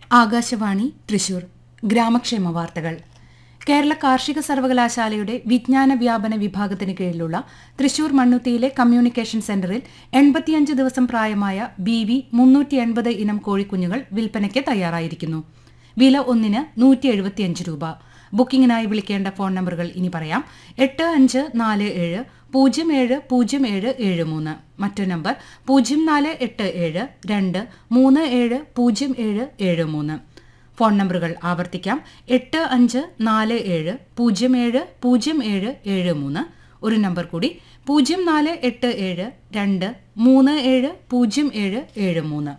ആകാശവാണി തൃശൂർ ഗ്രാമക്ഷേമ വാർത്തകൾ കേരള കാർഷിക സർവകലാശാലയുടെ വിജ്ഞാന വ്യാപന വിഭാഗത്തിന് കീഴിലുള്ള തൃശൂർ മണ്ണുത്തിയിലെ കമ്മ്യൂണിക്കേഷൻ സെന്ററിൽ എൺപത്തിയഞ്ച് ദിവസം പ്രായമായ ബി വി മുന്നൂറ്റി എൺപത് ഇനം കോഴിക്കുഞ്ഞുങ്ങൾ വിൽപ്പനയ്ക്ക് തയ്യാറായിരിക്കുന്നു വില ഒന്നിന് നൂറ്റി എഴുപത്തിയഞ്ച് രൂപ ബുക്കിംഗിനായി വിളിക്കേണ്ട ഫോൺ നമ്പറുകൾ ഇനി പറയാം എട്ട് അഞ്ച് നാല് ഏഴ് പൂജ്യം ഏഴ് പൂജ്യം ഏഴ് ഏഴ് മൂന്ന് മറ്റൊരു നമ്പർ പൂജ്യം നാല് എട്ട് ഏഴ് രണ്ട് മൂന്ന് ഏഴ് പൂജ്യം ഏഴ് ഏഴ് മൂന്ന് ഫോൺ നമ്പറുകൾ ആവർത്തിക്കാം എട്ട് അഞ്ച് നാല് ഏഴ് പൂജ്യം ഏഴ് പൂജ്യം ഏഴ് ഏഴ് മൂന്ന് ഒരു നമ്പർ കൂടി പൂജ്യം നാല് എട്ട് ഏഴ് രണ്ട് മൂന്ന് ഏഴ് പൂജ്യം ഏഴ് ഏഴ് മൂന്ന്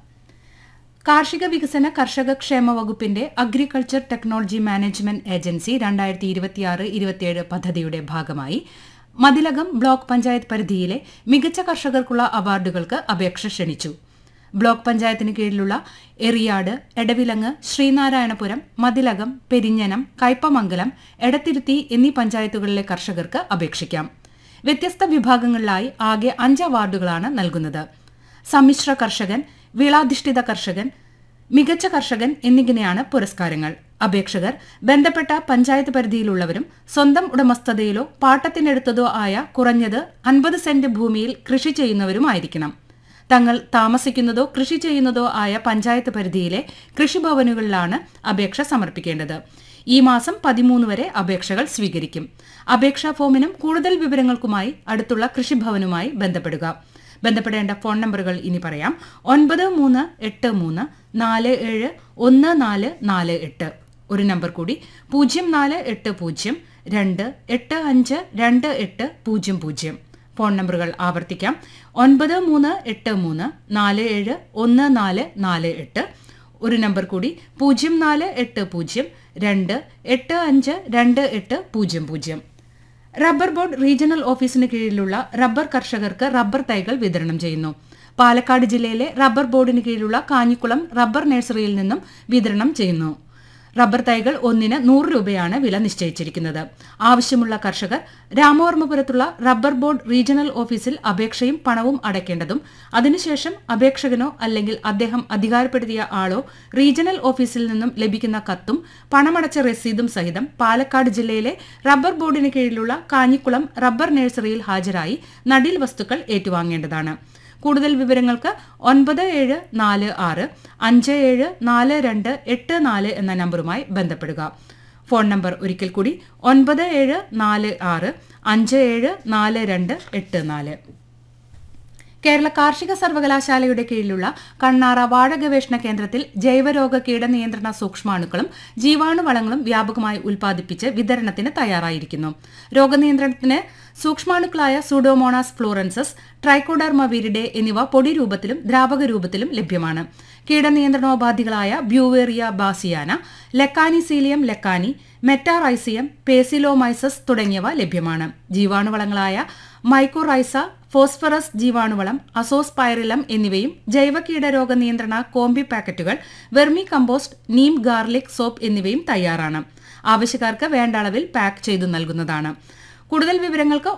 കാർഷിക വികസന കർഷക ക്ഷേമ വകുപ്പിന്റെ അഗ്രികൾച്ചർ ടെക്നോളജി മാനേജ്മെന്റ് ഏജൻസി രണ്ടായിരത്തി ഇരുപത്തിയാറ് ഇരുപത്തിയേഴ് പദ്ധതിയുടെ ഭാഗമായി മതിലകം ബ്ലോക്ക് പഞ്ചായത്ത് പരിധിയിലെ മികച്ച കർഷകർക്കുള്ള അവാർഡുകൾക്ക് അപേക്ഷ ക്ഷണിച്ചു ബ്ലോക്ക് പഞ്ചായത്തിന് കീഴിലുള്ള എറിയാട് എടവിലങ്ങ് ശ്രീനാരായണപുരം മതിലകം പെരിഞ്ഞനം കയ്പമംഗലം എടത്തിരുത്തി എന്നീ പഞ്ചായത്തുകളിലെ കർഷകർക്ക് അപേക്ഷിക്കാം വ്യത്യസ്ത വിഭാഗങ്ങളിലായി ആകെ അഞ്ച് അവാർഡുകളാണ് നൽകുന്നത് സമ്മിശ്ര കർഷകൻ വിളാധിഷ്ഠിത കർഷകൻ മികച്ച കർഷകൻ എന്നിങ്ങനെയാണ് പുരസ്കാരങ്ങൾ അപേക്ഷകർ ബന്ധപ്പെട്ട പഞ്ചായത്ത് പരിധിയിലുള്ളവരും സ്വന്തം ഉടമസ്ഥതയിലോ പാട്ടത്തിനെടുത്തതോ ആയ കുറഞ്ഞത് അൻപത് സെന്റ് ഭൂമിയിൽ കൃഷി ചെയ്യുന്നവരുമായിരിക്കണം തങ്ങൾ താമസിക്കുന്നതോ കൃഷി ചെയ്യുന്നതോ ആയ പഞ്ചായത്ത് പരിധിയിലെ കൃഷിഭവനുകളിലാണ് അപേക്ഷ സമർപ്പിക്കേണ്ടത് ഈ മാസം പതിമൂന്ന് വരെ അപേക്ഷകൾ സ്വീകരിക്കും അപേക്ഷാ ഫോമിനും കൂടുതൽ വിവരങ്ങൾക്കുമായി അടുത്തുള്ള കൃഷിഭവനുമായി ബന്ധപ്പെടുക ബന്ധപ്പെടേണ്ട ഫോൺ നമ്പറുകൾ ഇനി പറയാം ഒൻപത് മൂന്ന് എട്ട് മൂന്ന് നാല് ഏഴ് ഒന്ന് നാല് നാല് എട്ട് ഒരു നമ്പർ കൂടി പൂജ്യം നാല് എട്ട് പൂജ്യം രണ്ട് എട്ട് അഞ്ച് രണ്ട് എട്ട് പൂജ്യം പൂജ്യം ഫോൺ നമ്പറുകൾ ആവർത്തിക്കാം ഒൻപത് മൂന്ന് എട്ട് മൂന്ന് നാല് ഏഴ് ഒന്ന് നാല് നാല് എട്ട് ഒരു നമ്പർ കൂടി പൂജ്യം നാല് എട്ട് പൂജ്യം രണ്ട് എട്ട് അഞ്ച് രണ്ട് എട്ട് പൂജ്യം പൂജ്യം റബ്ബർ ബോർഡ് റീജിയണൽ ഓഫീസിന് കീഴിലുള്ള റബ്ബർ കർഷകർക്ക് റബ്ബർ തൈകൾ വിതരണം ചെയ്യുന്നു പാലക്കാട് ജില്ലയിലെ റബ്ബർ ബോർഡിന് കീഴിലുള്ള കാഞ്ഞിക്കുളം റബ്ബർ നഴ്സറിയിൽ നിന്നും വിതരണം ചെയ്യുന്നു റബ്ബർ തൈകൾ ഒന്നിന് നൂറ് രൂപയാണ് വില നിശ്ചയിച്ചിരിക്കുന്നത് ആവശ്യമുള്ള കർഷകർ രാമവർമ്മപുരത്തുള്ള റബ്ബർ ബോർഡ് റീജിയണൽ ഓഫീസിൽ അപേക്ഷയും പണവും അടയ്ക്കേണ്ടതും അതിനുശേഷം അപേക്ഷകനോ അല്ലെങ്കിൽ അദ്ദേഹം അധികാരപ്പെടുത്തിയ ആളോ റീജിയണൽ ഓഫീസിൽ നിന്നും ലഭിക്കുന്ന കത്തും പണമടച്ച രസീതും സഹിതം പാലക്കാട് ജില്ലയിലെ റബ്ബർ ബോർഡിന് കീഴിലുള്ള കാഞ്ഞിക്കുളം റബ്ബർ നഴ്സറിയിൽ ഹാജരായി നടീൽ വസ്തുക്കൾ ഏറ്റുവാങ്ങേണ്ടതാണ് കൂടുതൽ വിവരങ്ങൾക്ക് ഒൻപത് ഏഴ് നാല് ആറ് അഞ്ച് ഏഴ് നാല് രണ്ട് എട്ട് നാല് എന്ന നമ്പറുമായി ബന്ധപ്പെടുക ഫോൺ നമ്പർ ഒരിക്കൽ കൂടി ഒൻപത് ഏഴ് നാല് ആറ് അഞ്ച് ഏഴ് നാല് രണ്ട് എട്ട് നാല് കേരള കാർഷിക സർവകലാശാലയുടെ കീഴിലുള്ള കണ്ണാറ വാഴ ഗവേഷണ കേന്ദ്രത്തിൽ ജൈവരോഗ കീടനിയന്ത്രണ സൂക്ഷ്മാണുക്കളും ജീവാണുവളങ്ങളും വ്യാപകമായി ഉൽപ്പാദിപ്പിച്ച് വിതരണത്തിന് തയ്യാറായിരിക്കുന്നു രോഗനിയന്ത്രണത്തിന് സൂക്ഷ്മാണുക്കളായ സൂഡോമോണാസ് ഫ്ലോറൻസസ് ട്രൈക്കോഡർമ വിരിഡെ എന്നിവ പൊടി രൂപത്തിലും ദ്രാവക രൂപത്തിലും ലഭ്യമാണ് കീടനിയന്ത്രണോപാധികളായ Beauveria bassiana Lecanicillium lecanii Metarhizium Paecilomyces തുടങ്ങിയവ ലഭ്യമാണ് ജീവാണുവളങ്ങളായ മൈക്കോറൈസ ഫോസ്ഫറസ് ജീവാണുവളം അസോസ്പൈറിലം എന്നിവയും ജൈവ കീടരോഗ നിയന്ത്രണ കോമ്പി പാക്കറ്റുകൾ vermicompost neem garlic soap എന്നിവയും തയ്യാറാണ് ആവശ്യക്കാർക്ക് വേണ്ട അളവിൽ പാക്ക് ചെയ്തു നൽകുന്നതാണ് കൂടുതൽ വിവരങ്ങൾക്ക്